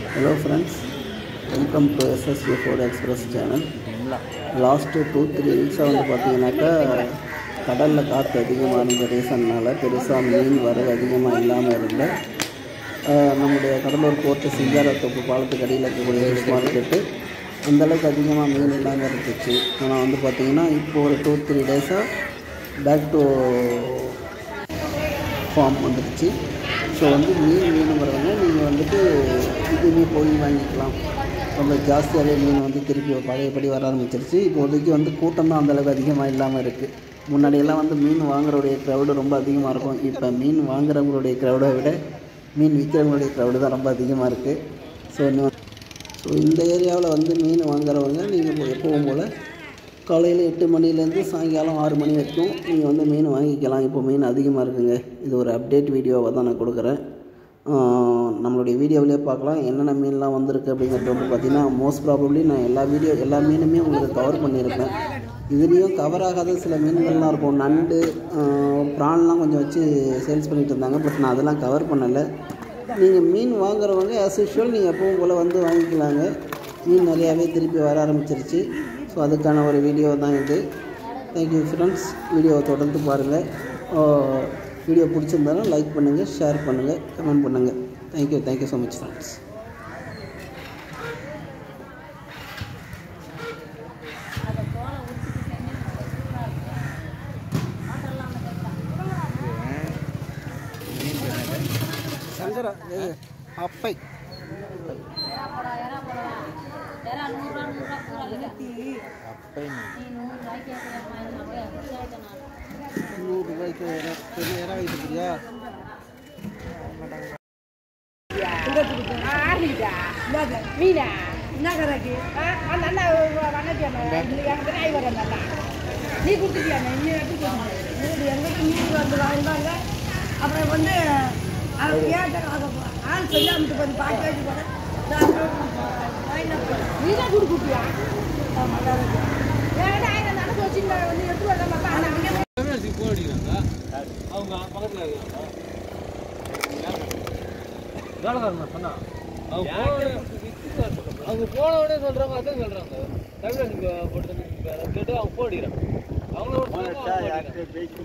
hello friends welcome to SSV four express channel last two three வீக்ஸாக வந்து பார்த்தீங்கன்னாக்கா கடலில் காற்று அதிகமாக இருந்த ரீசன்னால பெருசாக மீன் வரவு அதிகமாக இல்லாமல் இருந்த ஆஹ், நம்முடைய கடலூர் போர்ட்டு சிங்காரத்தோப்பு பாலத்துக்கு அடியில் இருக்கக்கூடிய ஃபிஷ் மார்க்கெட்டு அந்தளவுக்கு அதிகமாக மீன் இல்லாமல் இருந்துச்சு ஆனால் வந்து பார்த்திங்கன்னா இப்போ ஒரு டூ த்ரீ டேஸாக பேக் டு ஃபார்ம் வந்துடுச்சு ஸோ வந்து மீன் வேணுங்கிறவங்க நீங்கள் வந்துட்டு இதுவுமே போய் வாங்கிக்கலாம் ரொம்ப ஜாஸ்தியாகவே மீன் வந்து திருப்பி பழையபடி வர ஆரம்பிச்சிருச்சு இப்போதைக்கு வந்து கூட்டம் தான் அந்தளவுக்கு அதிகமாக இல்லாமல் இருக்குது முன்னாடியெல்லாம் வந்து மீன் வாங்குறவுடைய க்ரௌடு ரொம்ப அதிகமாக இருக்கும் இப்போ மீன் வாங்குறவங்களுடைய க்ரௌடை விட மீன் விற்கிறவங்களுடைய க்ரௌடு தான் ரொம்ப அதிகமாக இருக்குது ஸோ இன்னும் ஸோ இந்த ஏரியாவில் வந்து மீன் வாங்குறவங்க நீங்கள் எப்பவும் போல் காலையில் எட்டு மணிலேருந்து சாயங்காலம் ஆறு மணி வரைக்கும் நீங்கள் வந்து மீன் வாங்கிக்கலாம் இப்போ மீன் அதிகமாக இருக்குங்க இது ஒரு அப்டேட் வீடியோவாக தான் நான் கொடுக்குறேன் ஆஹ் நம்மளுடைய வீடியோவிலே பார்க்கலாம் என்னென்ன மீன்லாம் வந்திருக்கு அப்படிங்கிறது வந்து பார்த்திங்கன்னா மோஸ்ட் ப்ராபப்ளி நான் எல்லா வீடியோ எல்லா மீனுமே உங்களுக்கு கவர் பண்ணியிருப்பேன் இதுலேயும் கவர் ஆகாத சில மீன்கள்லாம் இருக்கும் நண்டு ப்ரான்லாம் கொஞ்சம் வச்சு சேல்ஸ் பண்ணிட்டு இருந்தாங்க பட் நான் அதெல்லாம் கவர் பண்ணலை நீங்கள் மீன் வாங்குறவங்க ஆஸ் யூஷுவல் நீங்கள் எப்பவும் போல் வந்து வாங்கிக்கலாங்க மீன் நிறையாவே திருப்பி வர ஆரம்பிச்சிருச்சு ஸோ அதுக்கான ஒரு வீடியோ தான் இது தேங்க்யூ ஃப்ரெண்ட்ஸ் வீடியோவை தொடர்ந்து பாருங்கள் வீடியோ பிடிச்சிருந்தாலும் லைக் பண்ணுங்கள் ஷேர் பண்ணுங்கள் கமெண்ட் பண்ணுங்கள் thank you thank you so much friends சங்கரா அப்பை நூறுரூவாய்க்கு பெரிய இறா இருக்குதுயா மீனா என்ன கதைக்கு அந்த அண்ணா வண்ணத்தியாம எனக்கு டிரைவர் அந்த அண்ணா நீ கொடுத்துட்டியாண்ணே நீ எடுத்து கொடுத்துட்டு எங்கிட்ட மீன் வந்து வாங்கினாங்க அப்புறம் வந்து அவன் கேட்டேன் ஆள் சொல்லி அமுத்து கொஞ்சம் பார்த்து வச்சு போனேன் நீ தான் கொடு கொடுத்தியா என்கிட்ட ஆயிரம் நடந்து வச்சுருந்தா வந்து எடுத்து வரலாம் பார்த்தா அண்ணா அவங்க போன உடனே சொல்றாங்க அதான் சொல்றாங்க தமிழக போட்டு கேட்டு அவங்க போடுகிறான் அவங்க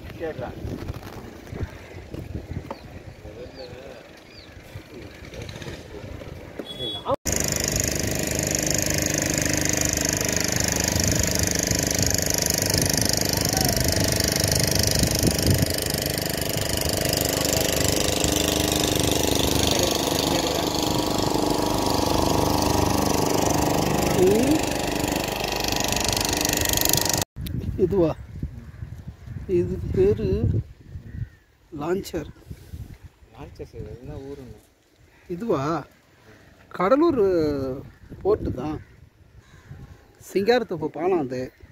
இதுவா இதுக்கு பேர் லான்ச்சர் என்ன ஊருங்க இதுவா கடலூர் போர்ட்டு தான் சிங்காரத்தோப்பு பாலம் அது